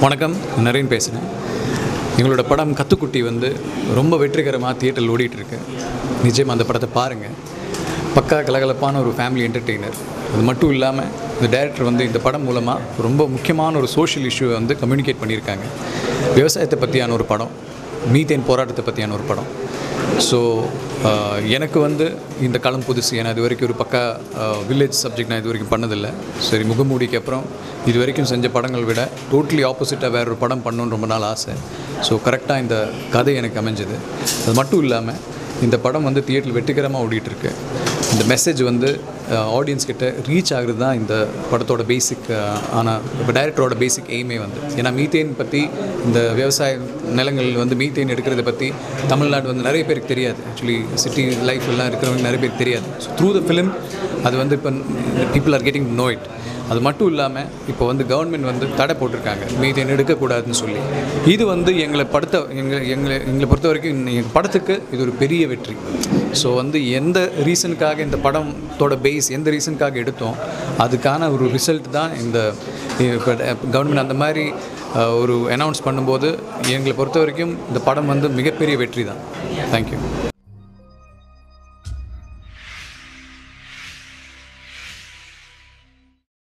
வணக்கம் நரேன் பேசுகிறேன் எங்களோட படம் கத்துக்குட்டி வந்து ரொம்ப வெற்றிகரமாக தியேட்டரில் ஓடிட்டுருக்கு நிச்சயமாக அந்த படத்தை பாருங்கள் பக்கா கலகலப்பான ஒரு ஃபேமிலி என்டர்டெய்னர் அது மட்டும் இல்லாமல் இந்த டைரக்டர் வந்து இந்த படம் மூலமாக ரொம்ப முக்கியமான ஒரு சோஷியல் இஷ்யூவை வந்து கம்யூனிகேட் பண்ணியிருக்காங்க விவசாயத்தை பற்றியான ஒரு படம் மீத்தேன் போராட்டத்தை பற்றியான ஒரு படம் ஸோ எனக்கு வந்து இந்த களம் புதுசு ஏன்னா இது வரைக்கும் ஒரு பக்கா வில்லேஜ் சப்ஜெக்ட் நான் இது வரைக்கும் பண்ணதில்லை சரி முகமூடிக்கு அப்புறம் இது வரைக்கும் செஞ்ச படங்கள் விட டோட்டலி ஆப்போசிட்டாக வேற ஒரு படம் பண்ணணுன்னு ரொம்ப நாள் ஆசை ஸோ கரெக்டாக இந்த கதை எனக்கு அமைஞ்சது அது மட்டும் இல்லாமல் இந்த படம் வந்து தியேட்டரில் வெற்றிகரமாக ஓடிட்டுருக்கு இந்த மெசேஜ் வந்து ஆடியன்ஸ் கிட்ட ரீச் ஆகுறது தான் இந்த படத்தோட பேசிக் ஆனால் இப்போ டைரக்டரோட பேசிக் எய்மே வந்து ஏன்னா மீத்தேன் பற்றி இந்த விவசாய நிலங்கள் வந்து மீத்தேன் எடுக்கிறத பற்றி தமிழ்நாடு வந்து நிறைய பேருக்கு தெரியாது ஆக்சுவலி சிட்டி லைஃப் எல்லாம் இருக்கிறவங்க நிறைய பேருக்கு தெரியாது ஸோ த்ரூ த ஃபிலிம் அது வந்து இப்போ people are getting know it அது மட்டும் இல்லாமல் இப்போ வந்து கவர்மெண்ட் வந்து தடை போட்டிருக்காங்க மீதேன் எடுக்கக்கூடாதுன்னு சொல்லி இது வந்து எங்களை படுத்த எங்களை எங்களை எங்களை பொறுத்த வரைக்கும் எங்கள் படத்துக்கு இது ஒரு பெரிய வெற்றி ஸோ வந்து எந்த ரீசனுக்காக இந்த படத்தோட பேஸ் எந்த ரீசனுக்காக எடுத்தோம் அதுக்கான ஒரு ரிசல்ட் தான் இந்த இப்போ கவர்மெண்ட் அந்த மாதிரி அஹ், ஒரு அனௌன்ஸ் பண்ணும்போது எங்களை பொறுத்த வரைக்கும் இந்த படம் வந்து மிகப்பெரிய வெற்றி தான் தேங்க்யூ